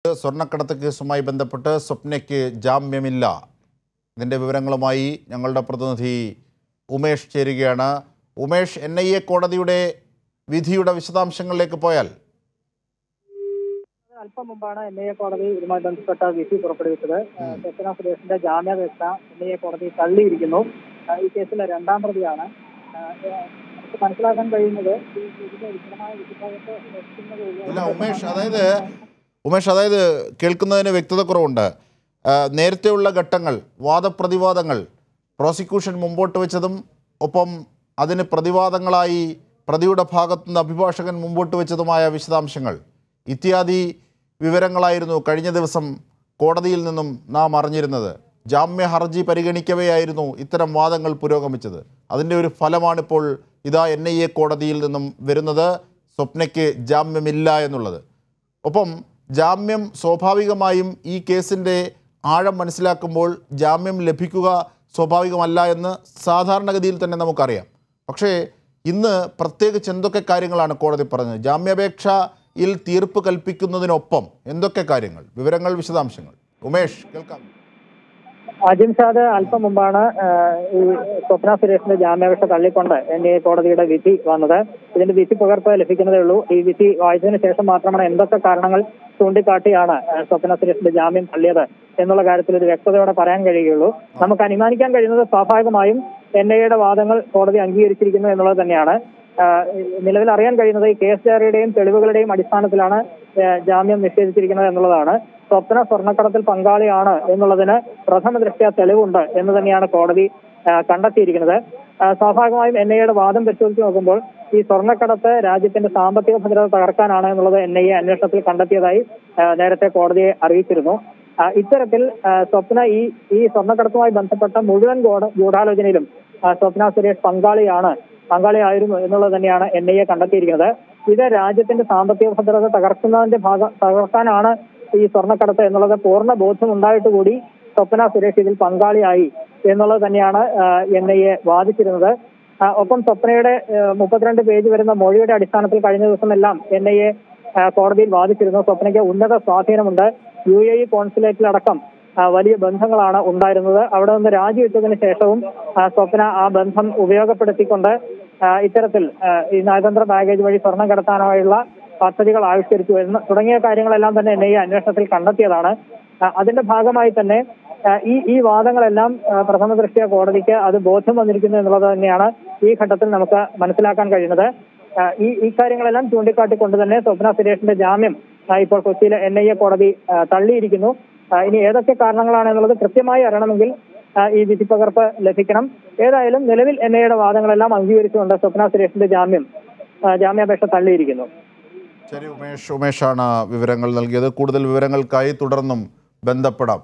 സ്വർണ്ണക്കടത്ത് കേസുമായി ബന്ധപ്പെട്ട് സ്വപ്നയ്ക്ക് ജാമ്യമില്ല ഇതിൻ്റെ വിവരങ്ങളുമായി ഞങ്ങളുടെ പ്രതിനിധി ഉമേഷ് ചേരുകയാണ് ഉമേഷ് എൻ ഐ എ കോടതിയുടെ വിധിയുടെ വിശദാംശങ്ങളിലേക്ക് പോയാൽ അല്പം മുമ്പാണ് എൻ ഐ എ കോടതി ഇതുമായി ബന്ധപ്പെട്ട വിധി പുറപ്പെടുവിച്ചത് സത്യന സുരേഷിന്റെ ജാമ്യാപേക്ഷ എൻ ഐ എ കോടതി തള്ളിയിരിക്കുന്നു ആ, ഈ കേസിലെ രണ്ടാം പ്രതിയാണ് ആ, ഏഹ്, നമുക്ക് മനസ്സിലാക്കാൻ കഴിയുന്നത് ഈ ഇതിന്റെ വിശദമായ വിധിഭാഗത്ത് ലഭിക്കുന്നത് ഇല്ല ഉമേഷ് അതായത് ഉമേഷ് അതായത് കേൾക്കുന്നതിന് വ്യക്തത കുറവുണ്ട് ആ, നേരത്തെയുള്ള ഘട്ടങ്ങൾ വാദപ്രതിവാദങ്ങൾ പ്രോസിക്യൂഷൻ മുമ്പോട്ട് വെച്ചതും ഒപ്പം അതിന് പ്രതിവാദങ്ങളായി പ്രതിയുടെ ഭാഗത്തുനിന്ന് അഭിഭാഷകൻ മുമ്പോട്ട് വെച്ചതുമായ വിശദാംശങ്ങൾ ഇത്യാദി വിവരങ്ങളായിരുന്നു കഴിഞ്ഞ ദിവസം കോടതിയിൽ നിന്നും നാം അറിഞ്ഞിരുന്നത് ജാമ്യ ഹർജി പരിഗണിക്കവെയായിരുന്നു ഇത്തരം വാദങ്ങൾ പുരോഗമിച്ചത് അതിൻ്റെ ഒരു ഫലമാണിപ്പോൾ ഇതാ എൻ ഐ എ കോടതിയിൽ നിന്നും വരുന്നത് സ്വപ്നയ്ക്ക് ജാമ്യമില്ല എന്നുള്ളത് ഒപ്പം ജാമ്യം സ്വാഭാവികമായും ഈ കേസിൻ്റെ ആഴം മനസ്സിലാക്കുമ്പോൾ ജാമ്യം ലഭിക്കുക സ്വാഭാവികമല്ല എന്ന് സാധാരണഗതിയിൽ തന്നെ നമുക്കറിയാം പക്ഷേ ഇന്ന് പ്രത്യേകിച്ച് എന്തൊക്കെ കാര്യങ്ങളാണ് കോടതി പറഞ്ഞത് ജാമ്യാപേക്ഷയിൽ തീർപ്പ് കൽപ്പിക്കുന്നതിനൊപ്പം എന്തൊക്കെ കാര്യങ്ങൾ വിവരങ്ങൾ വിശദാംശങ്ങൾ ഉമേഷ് കേൾക്കാം അജിം ഷാദ് അല്പം മുമ്പാണ് ആ, ഈ സ്വപ്ന സുരേഷിന്റെ ജാമ്യാപേക്ഷ തള്ളിക്കൊണ്ട് എൻ ഐ എ കോടതിയുടെ വിധി വന്നത് ഇതിന്റെ വിധി പകർപ്പ് ലഭിക്കുന്നതേ ഉള്ളൂ ഈ വിധി വായിച്ചതിന് ശേഷം മാത്രമാണ് എന്തൊക്കെ കാരണങ്ങൾ ചൂണ്ടിക്കാട്ടിയാണ് ആ, സ്വപ്ന സുരേഷിന്റെ ജാമ്യം തള്ളിയത് എന്നുള്ള കാര്യത്തിൽ ഒരു വ്യക്തതയോടെ പറയാൻ കഴിയുകയുള്ളൂ നമുക്ക് അനുമാനിക്കാൻ കഴിയുന്നത് സ്വാഭാവികമായും എൻ ഐ എയുടെ വാദങ്ങൾ കോടതി അംഗീകരിച്ചിരിക്കുന്നു എന്നുള്ളത് തന്നെയാണ് ആ, നിലവിൽ അറിയാൻ കഴിയുന്നത് ഈ കേസ് ഡയറിയുടെയും തെളിവുകളുടെയും അടിസ്ഥാനത്തിലാണ് ആ, ജാമ്യം നിഷേധിച്ചിരിക്കുന്നത് എന്നുള്ളതാണ് സ്വപ്ന സ്വർണ്ണക്കടത്തിൽ പങ്കാളിയാണ് എന്നുള്ളതിന് പ്രഥമ ദൃഷ്ട്യാ തെളിവുണ്ട് എന്ന് തന്നെയാണ് കോടതി ആ, കണ്ടെത്തിയിരിക്കുന്നത് ആ, സ്വാഭാവികമായും എൻ ഐ എയുടെ വാദം പരിശോധിച്ച് നോക്കുമ്പോൾ ഈ സ്വർണ്ണക്കടത്ത് രാജ്യത്തിന്റെ സാമ്പത്തിക ഭദ്രത തകർക്കാനാണ് എന്നുള്ളത് എൻ ഐ എ അന്വേഷണത്തിൽ കണ്ടെത്തിയതായി ആ, നേരത്തെ കോടതിയെ അറിയിച്ചിരുന്നു ആ, ഇത്തരത്തിൽ ആ, സ്വപ്ന ഈ ഈ സ്വർണ്ണക്കടത്തുമായി ബന്ധപ്പെട്ട മുഴുവൻ ഗൂഢ- ഗൂഢാലോചനയിലും ആ, സ്വപ്ന സുരേഷ് പങ്കാളിയാണ് പങ്കാളിയായിരുന്നു എന്നുള്ളത് തന്നെയാണ് എൻ ഐ എ കണ്ടെത്തിയിരിക്കുന്നത് ഇത് രാജ്യത്തിന്റെ സാമ്പത്തിക ഭദ്രത തകർക്കുന്നതിന്റെ ഭാഗ തകർക്കാനാണ് ഈ സ്വർണ്ണക്കടത്ത് എന്നുള്ളത് പൂർണ്ണ ബോധ്യം ഉണ്ടായിട്ട് കൂടി സ്വപ്ന സുരേഷ് ഇതിൽ പങ്കാളിയായി എന്നുള്ളത് തന്നെയാണ് എൻ ഐ എ വാദിച്ചിരുന്നത് ആ, ഒപ്പം സ്വപ്നയുടെ ആ, മുപ്പത്തിരണ്ട് പേജ് വരുന്ന മൊഴിയുടെ അടിസ്ഥാനത്തിൽ കഴിഞ്ഞ ദിവസമെല്ലാം എൻ ഐ എ കോടതിയിൽ വാദിച്ചിരുന്നു സ്വപ്നയ്ക്ക് ഉന്നത സ്വാധീനമുണ്ട് യു എ ഇ കോൺസുലേറ്റിലടക്കം ആ, വലിയ ബന്ധങ്ങളാണ് ഉണ്ടായിരുന്നത് അവിടെ നിന്ന് രാജിവെച്ചതിന് ശേഷവും ആ, സ്വപ്ന ആ ബന്ധം ഉപയോഗപ്പെടുത്തിക്കൊണ്ട് ആ, ഇത്തരത്തിൽ ആ, ഈ നയതന്ത്ര ബാഗേജ് വഴി സ്വർണം കടത്താനായുള്ള പദ്ധതികൾ ആവിഷ്കരിച്ചു വരുന്ന തുടങ്ങിയ കാര്യങ്ങളെല്ലാം തന്നെ എൻ ഐ എ അന്വേഷണത്തിൽ കണ്ടെത്തിയതാണ് ആ, അതിന്റെ ഭാഗമായി തന്നെ ആ, ഈ ഈ വാദങ്ങളെല്ലാം ആ, പ്രഥമ ദൃഷ്ടിയ കോടതിക്ക് അത് ബോധ്യം വന്നിരിക്കുന്നു എന്നുള്ളത് തന്നെയാണ് ഈ ഘട്ടത്തിൽ നമുക്ക് മനസ്സിലാക്കാൻ കഴിയുന്നത് ആ, ഈ ഈ കാര്യങ്ങളെല്ലാം ചൂണ്ടിക്കാട്ടിക്കൊണ്ട് തന്നെ സ്വപ്ന സുരേഷിന്റെ ജാമ്യം ആ, ഇപ്പോൾ കൊച്ചിയിലെ എൻ ഐ എ കോടതി ആ, തള്ളിയിരിക്കുന്നു ആ, ഇനി ഏതൊക്കെ കാരണങ്ങളാണ് എന്നുള്ളത് കൃത്യമായി അറിയണമെങ്കിൽ ആ, ഈ വിധിപ്പകർപ്പ് ലഭിക്കണം ഏതായാലും നിലവിൽ എൻ ഐ എയുടെ വാദങ്ങളെല്ലാം അംഗീകരിച്ചുകൊണ്ട് സ്വപ്ന സുരേഷിന്റെ ജാമ്യം ആ, ജാമ്യാപേക്ഷ തള്ളിയിരിക്കുന്നു ശരി ഉമേഷ് ഉമേഷാണ് വിവരങ്ങൾ നൽകിയത് കൂടുതൽ വിവരങ്ങൾക്കായി തുടർന്നും ബന്ധപ്പെടാം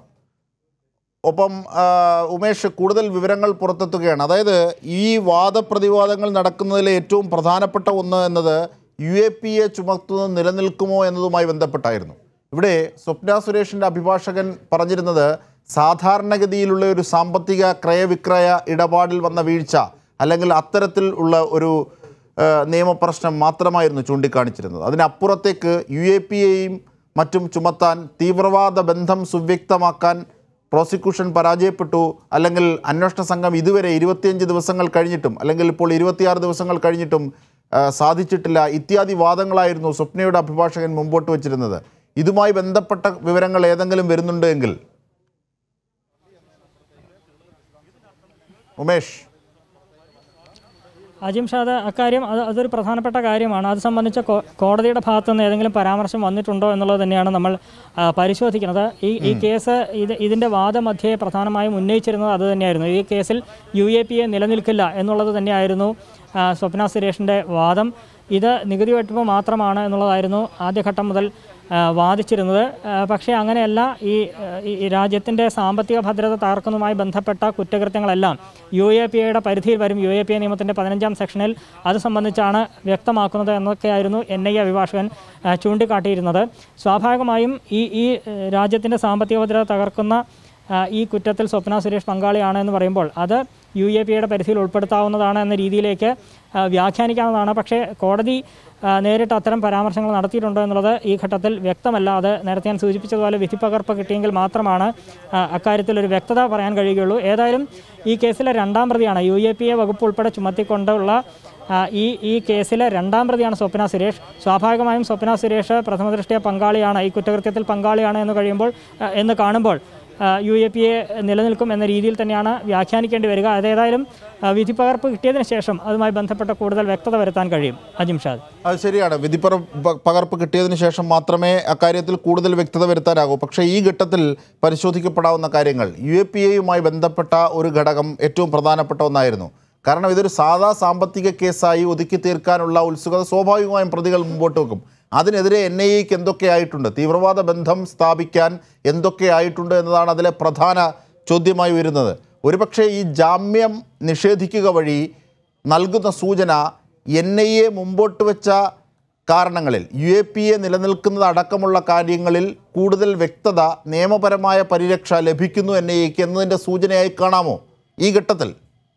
ഒപ്പം ആ, ഉമേഷ് കൂടുതൽ വിവരങ്ങൾ പുറത്തെത്തുകയാണ് അതായത് ഈ വാദപ്രതിവാദങ്ങൾ നടക്കുന്നതിലെ ഏറ്റവും പ്രധാനപ്പെട്ട ഒന്ന് എന്നത് യു എ പി എ ചുമത്തുന്നത് നിലനിൽക്കുമോ എന്നതുമായി ബന്ധപ്പെട്ടായിരുന്നു ഇവിടെ സ്വപ്ന സുരേഷിൻ്റെ അഭിഭാഷകൻ പറഞ്ഞിരുന്നത് സാധാരണഗതിയിലുള്ള ഒരു സാമ്പത്തിക ക്രയവിക്രയ ഇടപാടിൽ വന്ന വീഴ്ച അല്ലെങ്കിൽ അത്തരത്തിൽ ഉള്ള ഒരു ആ, നിയമപ്രശ്നം മാത്രമായിരുന്നു ചൂണ്ടിക്കാണിച്ചിരുന്നത് അതിനപ്പുറത്തേക്ക് യു എ പി എയും മറ്റും ചുമത്താൻ തീവ്രവാദ ബന്ധം സുവ്യക്തമാക്കാൻ പ്രോസിക്യൂഷൻ പരാജയപ്പെട്ടു അല്ലെങ്കിൽ അന്വേഷണ സംഘം ഇതുവരെ ഇരുപത്തിയഞ്ച് ദിവസങ്ങൾ കഴിഞ്ഞിട്ടും അല്ലെങ്കിൽ ഇപ്പോൾ ഇരുപത്തിയാറ് ദിവസങ്ങൾ കഴിഞ്ഞിട്ടും ആ, സാധിച്ചിട്ടില്ല ഇത്യാദി വാദങ്ങളായിരുന്നു സ്വപ്നയുടെ അഭിഭാഷകൻ മുമ്പോട്ട് വച്ചിരുന്നത് ഇതുമായി ബന്ധപ്പെട്ട വിവരങ്ങൾ ഏതെങ്കിലും വരുന്നുണ്ട് എങ്കിൽ ഉമേഷ് അജിം ഷാദ് അക്കാര്യം അത് അതൊരു പ്രധാനപ്പെട്ട കാര്യമാണ് അത് സംബന്ധിച്ച് കോ- കോടതിയുടെ ഭാഗത്തു നിന്ന് ഏതെങ്കിലും പരാമർശം വന്നിട്ടുണ്ടോ എന്നുള്ളത് തന്നെയാണ് നമ്മൾ ആ, പരിശോധിക്കുന്നത് ഈ ഈ കേസ് ഇത് ഇതിൻ്റെ വാദമധ്യേ പ്രധാനമായും ഉന്നയിച്ചിരുന്നത് അത് തന്നെയായിരുന്നു ഈ കേസിൽ യു എ പി എ നിലനിൽക്കില്ല എന്നുള്ളത് തന്നെയായിരുന്നു ആ, സ്വപ്ന സുരേഷിൻ്റെ വാദം ഇത് നികുതി വെട്ടിപ്പ് മാത്രമാണ് എന്നുള്ളതായിരുന്നു ആദ്യഘട്ടം മുതൽ ആ, വാദിച്ചിരുന്നത് ആ, പക്ഷേ അങ്ങനെയല്ല ഈ ആ, ഈ ഈ രാജ്യത്തിൻ്റെ സാമ്പത്തിക ഭദ്രത തകർക്കുന്നതുമായി ബന്ധപ്പെട്ട കുറ്റകൃത്യങ്ങളെല്ലാം യു എ പി എയുടെ പരിധിയിൽ വരും യു എ പി എ നിയമത്തിൻ്റെ പതിനഞ്ചാം സെക്ഷനിൽ അത് സംബന്ധിച്ചാണ് വ്യക്തമാക്കുന്നത് എന്നൊക്കെയായിരുന്നു എൻ ഐ എ അഭിഭാഷകൻ ആ, ചൂണ്ടിക്കാട്ടിയിരുന്നത് സ്വാഭാവികമായും ഈ ഈ രാജ്യത്തിൻ്റെ സാമ്പത്തിക ഭദ്രത തകർക്കുന്ന ആ, ഈ കുറ്റത്തിൽ സ്വപ്ന സുരേഷ് പങ്കാളിയാണ് എന്ന് പറയുമ്പോൾ അത് യു എ പി എയുടെ പരിധിയിൽ ഉൾപ്പെടുത്താവുന്നതാണ് എന്ന രീതിയിലേക്ക് ആ, വ്യാഖ്യാനിക്കാവുന്നതാണ് പക്ഷേ കോടതി ആ, നേരിട്ട് അത്തരം പരാമർശങ്ങൾ നടത്തിയിട്ടുണ്ടോ എന്നുള്ളത് ഈ ഘട്ടത്തിൽ വ്യക്തമല്ല അത് നേരത്തെ ഞാൻ സൂചിപ്പിച്ചതുപോലെ വിധിപ്പകർപ്പ് കിട്ടിയെങ്കിൽ മാത്രമാണ് ആ, അക്കാര്യത്തിൽ ഒരു വ്യക്തത പറയാൻ കഴിയുകയുള്ളൂ ഏതായാലും ഈ കേസിലെ രണ്ടാം പ്രതിയാണ് യു എ പി എ വകുപ്പ് ഉൾപ്പെടെ ചുമത്തിക്കൊണ്ടുള്ള ആ, ഈ ഈ കേസിലെ രണ്ടാം പ്രതിയാണ് സ്വപ്ന സുരേഷ് സ്വാഭാവികമായും സ്വപ്ന സുരേഷ് പ്രഥമ ദൃഷ്ടിയ പങ്കാളിയാണ് ഈ കുറ്റകൃത്യത്തിൽ പങ്കാളിയാണ് എന്ന് കഴിയുമ്പോൾ ആ, എന്ന് കാണുമ്പോൾ യു എ പി എ നിലനിൽക്കും എന്ന രീതിയിൽ തന്നെയാണ് വ്യാഖ്യാനിക്കേണ്ടി വരിക അതേതായാലും ആ, വിധിപ്പകർപ്പ് കിട്ടിയതിന് ശേഷം അതുമായി ബന്ധപ്പെട്ട കൂടുതൽ വ്യക്തത വരുത്താൻ കഴിയും അജിം ഷാദ് അത് ശരിയാണ് വിധിപ്പറ പ- പകർപ്പ് കിട്ടിയതിന് ശേഷം മാത്രമേ അക്കാര്യത്തിൽ കൂടുതൽ വ്യക്തത വരുത്താനാകൂ പക്ഷേ ഈ ഘട്ടത്തിൽ പരിശോധിക്കപ്പെടാവുന്ന കാര്യങ്ങൾ യു എ പി എയുമായി ബന്ധപ്പെട്ട ഒരു ഘടകം ഏറ്റവും പ്രധാനപ്പെട്ട ഒന്നായിരുന്നു കാരണം ഇതൊരു സാധാ സാമ്പത്തിക കേസായി ഒതുക്കി തീർക്കാനുള്ള ഉത്സുകത സ്വാഭാവികമായും പ്രതികൾ മുമ്പോട്ട് വെക്കും അതിനെതിരെ എൻ ഐ എക്ക് എന്തൊക്കെയായിട്ടുണ്ട് തീവ്രവാദ ബന്ധം സ്ഥാപിക്കാൻ എന്തൊക്കെയായിട്ടുണ്ട് എന്നതാണ് അതിലെ പ്രധാന ചോദ്യമായി വരുന്നത് ഒരുപക്ഷെ ഈ ജാമ്യം നിഷേധിക്കുക വഴി നൽകുന്ന സൂചന എൻ ഐ എ മുമ്പോട്ട് വെച്ച കാരണങ്ങളിൽ യു എ പി എ നിലനിൽക്കുന്നത് അടക്കമുള്ള കാര്യങ്ങളിൽ കൂടുതൽ വ്യക്തത നിയമപരമായ പരിരക്ഷ ലഭിക്കുന്നു എൻ ഐ എക്ക് എന്നതിൻ്റെ സൂചനയായി കാണാമോ ഈ ഘട്ടത്തിൽ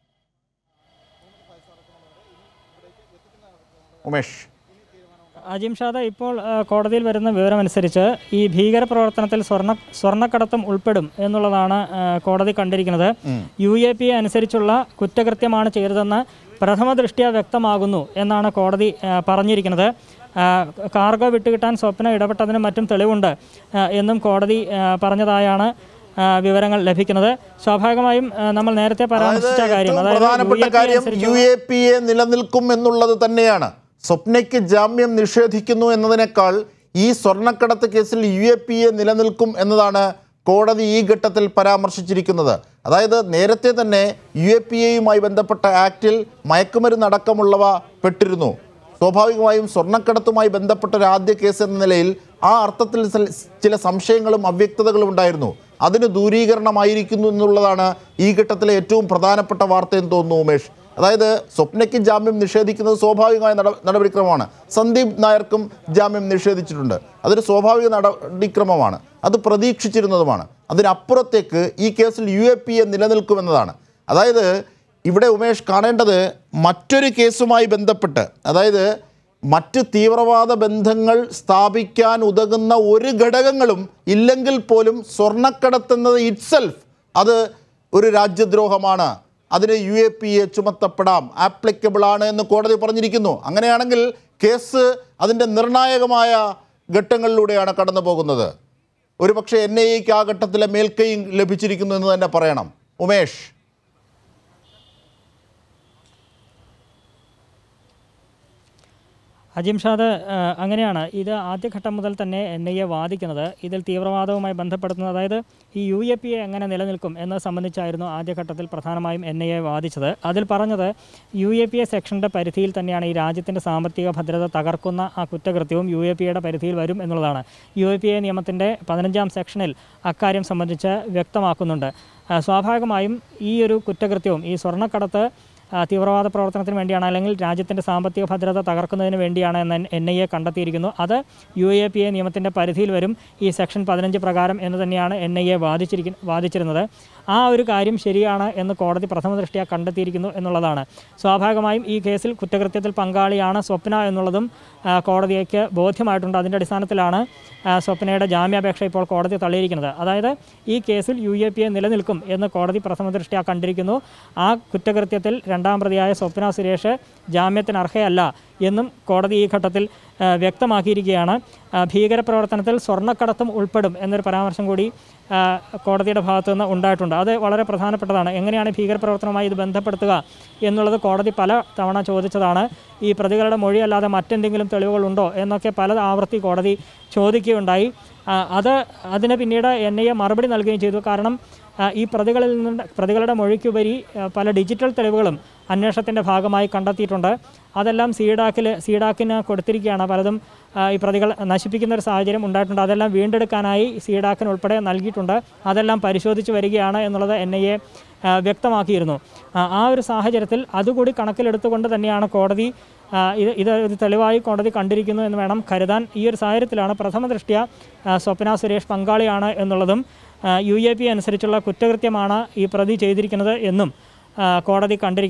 ഉമേഷ് അജിം ഷാദ ഇപ്പോൾ ആ, കോടതിയിൽ വരുന്ന വിവരമനുസരിച്ച് ഈ ഭീകരപ്രവർത്തനത്തിൽ സ്വർണ്ണ സ്വർണ്ണക്കടത്തും ഉൾപ്പെടും എന്നുള്ളതാണ് ആ, കോടതി കണ്ടിരിക്കുന്നത് യു എ പി എ അനുസരിച്ചുള്ള കുറ്റകൃത്യമാണ് ചെയ്തതെന്ന് പ്രഥമ ദൃഷ്ട്യാ വ്യക്തമാകുന്നു എന്നാണ് കോടതി ആ, പറഞ്ഞിരിക്കുന്നത് ആ, കാർഗോ വിട്ടുകിട്ടാൻ സ്വപ്ന ഇടപെട്ടതിനും മറ്റും തെളിവുണ്ട് ആ, എന്നും കോടതി ആ, പറഞ്ഞതായാണ് ആ, വിവരങ്ങൾ ലഭിക്കുന്നത് സ്വാഭാവികമായും ആ, നമ്മൾ നേരത്തെ പരാമർശിച്ച കാര്യം ഏറ്റവും അതായത് പ്രധാനപ്പെട്ട UAP കാര്യം അനുസരിച്ചുള്ള- യു എ പി എ നിലനിൽക്കും എന്നുള്ളത് തന്നെയാണ് സ്വപ്നയ്ക്ക് ജാമ്യം നിഷേധിക്കുന്നു എന്നതിനേക്കാൾ ഈ സ്വർണ്ണക്കടത്ത് കേസിൽ യു എ പി എ നിലനിൽക്കും എന്നതാണ് കോടതി ഈ ഘട്ടത്തിൽ പരാമർശിച്ചിരിക്കുന്നത് അതായത് നേരത്തെ തന്നെ യു എ പി എയുമായി ബന്ധപ്പെട്ട ആക്റ്റിൽ മയക്കുമരുന്ന് അടക്കമുള്ളവ പെട്ടിരുന്നു സ്വാഭാവികമായും സ്വർണ്ണക്കടത്തുമായി ബന്ധപ്പെട്ട ഒരു ആദ്യ കേസ് എന്ന നിലയിൽ ആ അർത്ഥത്തിൽ ചില- ചില സംശയങ്ങളും അവ്യക്തതകളും ഉണ്ടായിരുന്നു അതിന് ദൂരീകരണമായിരിക്കുന്നു എന്നുള്ളതാണ് ഈ ഘട്ടത്തിലെ ഏറ്റവും പ്രധാനപ്പെട്ട വാർത്തയെന്ന് തോന്നുന്നു ഉമേഷ് അതായത് സ്വപ്നയ്ക്ക് ജാമ്യം നിഷേധിക്കുന്നത് സ്വാഭാവികമായ നട നടപടിക്രമമാണ് സന്ദീപ് നായർക്കും ജാമ്യം നിഷേധിച്ചിട്ടുണ്ട് അതൊരു സ്വാഭാവിക നടപടിക്രമമാണ് അത് പ്രതീക്ഷിച്ചിരുന്നതുമാണ് അതിനപ്പുറത്തേക്ക് ഈ കേസിൽ യു എ പി എ നിലനിൽക്കുമെന്നതാണ് അതായത് ഇവിടെ ഉമേഷ് കാണേണ്ടത് മറ്റൊരു കേസുമായി ബന്ധപ്പെട്ട് അതായത് മറ്റ് തീവ്രവാദ ബന്ധങ്ങൾ സ്ഥാപിക്കാൻ ഉതകുന്ന ഒരു ഘടകങ്ങളും ഇല്ലെങ്കിൽ പോലും സ്വർണ്ണക്കടത്തെന്നത് ഇറ്റ്സെൽഫ് അത് ഒരു രാജ്യദ്രോഹമാണ് അതിന് യു എ പി എ ചുമത്തപ്പെടാം ആപ്ലിക്കബിൾ ആണ് എന്ന് കോടതി പറഞ്ഞിരിക്കുന്നു അങ്ങനെയാണെങ്കിൽ കേസ് അതിൻ്റെ നിർണായകമായ ഘട്ടങ്ങളിലൂടെയാണ് കടന്നു പോകുന്നത് ഒരുപക്ഷെ എൻ ഐ എക്ക് ആ ഘട്ടത്തിലെ മേൽക്കൈ ലഭിച്ചിരിക്കുന്നു എന്ന് തന്നെ പറയണം ഉമേഷ് അജിം ഷാദ് ആ, അങ്ങനെയാണ് ഇത് ആദ്യഘട്ടം മുതൽ തന്നെ എൻ ഐ എ വാദിക്കുന്നത് ഇതിൽ തീവ്രവാദവുമായി ബന്ധപ്പെടുത്തുന്നത് അതായത് ഈ യു എ പി എ എങ്ങനെ നിലനിൽക്കും എന്നത് സംബന്ധിച്ചായിരുന്നു ആദ്യഘട്ടത്തിൽ പ്രധാനമായും എൻ ഐ എ വാദിച്ചത് അതിൽ പറഞ്ഞത് യു എ പി എ സെക്ഷൻ്റെ പരിധിയിൽ തന്നെയാണ് ഈ രാജ്യത്തിൻ്റെ സാമ്പത്തിക ഭദ്രത തകർക്കുന്ന ആ കുറ്റകൃത്യവും യു എ പി എയുടെ പരിധിയിൽ വരും എന്നുള്ളതാണ് യു എ പി എ നിയമത്തിൻ്റെ പതിനഞ്ചാം സെക്ഷനിൽ അക്കാര്യം സംബന്ധിച്ച് വ്യക്തമാക്കുന്നുണ്ട് ആ, സ്വാഭാവികമായും ഈ ഒരു കുറ്റകൃത്യവും ഈ സ്വർണ്ണക്കടത്ത് ആ, തീവ്രവാദ പ്രവർത്തനത്തിന് വേണ്ടിയാണ് അല്ലെങ്കിൽ രാജ്യത്തിൻ്റെ സാമ്പത്തിക ഭദ്രത തകർക്കുന്നതിന് വേണ്ടിയാണ് എന്ന് എൻ ഐ എ കണ്ടെത്തിയിരിക്കുന്നു അത് യു എ പി എ നിയമത്തിൻ്റെ പരിധിയിൽ വരും ഈ സെക്ഷൻ പതിനഞ്ച് പ്രകാരം എന്ന് തന്നെയാണ് എൻ ഐ എ വാദിച്ചിരിക്കുന്ന വാദിച്ചിരുന്നത് ആ ഒരു കാര്യം ശരിയാണ് എന്ന് കോടതി പ്രഥമ ദൃഷ്ടിയ കണ്ടെത്തിയിരിക്കുന്നു എന്നുള്ളതാണ് സ്വാഭാവികമായും ഈ കേസിൽ കുറ്റകൃത്യത്തിൽ പങ്കാളിയാണ് സ്വപ്ന എന്നുള്ളതും ആ, കോടതിക്ക് ബോധ്യമായിട്ടുണ്ട് അതിൻ്റെ അടിസ്ഥാനത്തിലാണ് ആ, സ്വപ്നയുടെ ജാമ്യാപേക്ഷ ഇപ്പോൾ കോടതി തള്ളിയിരിക്കുന്നത് അതായത് ഈ കേസിൽ യു എ പി എ നിലനിൽക്കും എന്ന് കോടതി പ്രഥമ ദൃഷ്ടിയ കണ്ടിരിക്കുന്നു ആ കുറ്റകൃത്യത്തിൽ രണ്ടാം പ്രതിയായ സ്വപ്ന സുരേഷ് ജാമ്യത്തിന് അർഹയല്ല എന്നും കോടതി ഈ ഘട്ടത്തിൽ ആ, വ്യക്തമാക്കിയിരിക്കുകയാണ് ആ, ഭീകരപ്രവർത്തനത്തിൽ സ്വർണ്ണക്കടത്തും ഉൾപ്പെടും എന്നൊരു പരാമർശം കൂടി ആ, കോടതിയുടെ ഭാഗത്തു നിന്ന് ഉണ്ടായിട്ടുണ്ട് അത് വളരെ പ്രധാനപ്പെട്ടതാണ് എങ്ങനെയാണ് ഭീകരപ്രവർത്തനവുമായി ഇത് ബന്ധപ്പെടുത്തുക എന്നുള്ളത് കോടതി പല തവണ ചോദിച്ചതാണ് ഈ പ്രതികളുടെ മൊഴി അല്ലാതെ മറ്റെന്തെങ്കിലും തെളിവുകളുണ്ടോ എന്നൊക്കെ പല ആവർത്തി കോടതി ചോദിക്കുകയുണ്ടായി ആ, അത് അതിന് പിന്നീട് എൻ ഐ എ മറുപടി നൽകുകയും ചെയ്തു കാരണം ആ, ഈ പ്രതികളിൽ നിന്ന് പ്രതികളുടെ മൊഴിക്കുപരി ആ, പല ഡിജിറ്റൽ തെളിവുകളും അന്വേഷണത്തിൻ്റെ ഭാഗമായി കണ്ടെത്തിയിട്ടുണ്ട് അതെല്ലാം സീഡാക്കിൽ സീഡാക്കിന് കൊടുത്തിരിക്കുകയാണ് പലതും ആ, ഈ പ്രതികൾ നശിപ്പിക്കുന്ന ഒരു സാഹചര്യം ഉണ്ടായിട്ടുണ്ട് അതെല്ലാം വീണ്ടെടുക്കാനായി സീഡാക്കിന് ഉൾപ്പെടെ നൽകിയിട്ടുണ്ട് അതെല്ലാം പരിശോധിച്ച് വരികയാണ് എന്നുള്ളത് എൻ ഐ എ വ്യക്തമാക്കിയിരുന്നു ആ, ആ ഒരു സാഹചര്യത്തിൽ അതുകൂടി കണക്കിലെടുത്തുകൊണ്ട് തന്നെയാണ് കോടതി ആ, ഇത് ഇത് ഒരു തെളിവായി കോടതി കണ്ടിരിക്കുന്നു എന്ന് വേണം കരുതാൻ ഈ ഒരു സാഹചര്യത്തിലാണ് പ്രഥമ ദൃഷ്ട്യ ആ, സ്വപ്ന സുരേഷ് പങ്കാളിയാണ് എന്നുള്ളതും യു എ പി അനുസരിച്ചുള്ള കുറ്റകൃത്യമാണ് ഈ പ്രതി ചെയ്തിരിക്കുന്നത് എന്നും ആ, കോടതി കണ്ടിരിക്കുന്നത്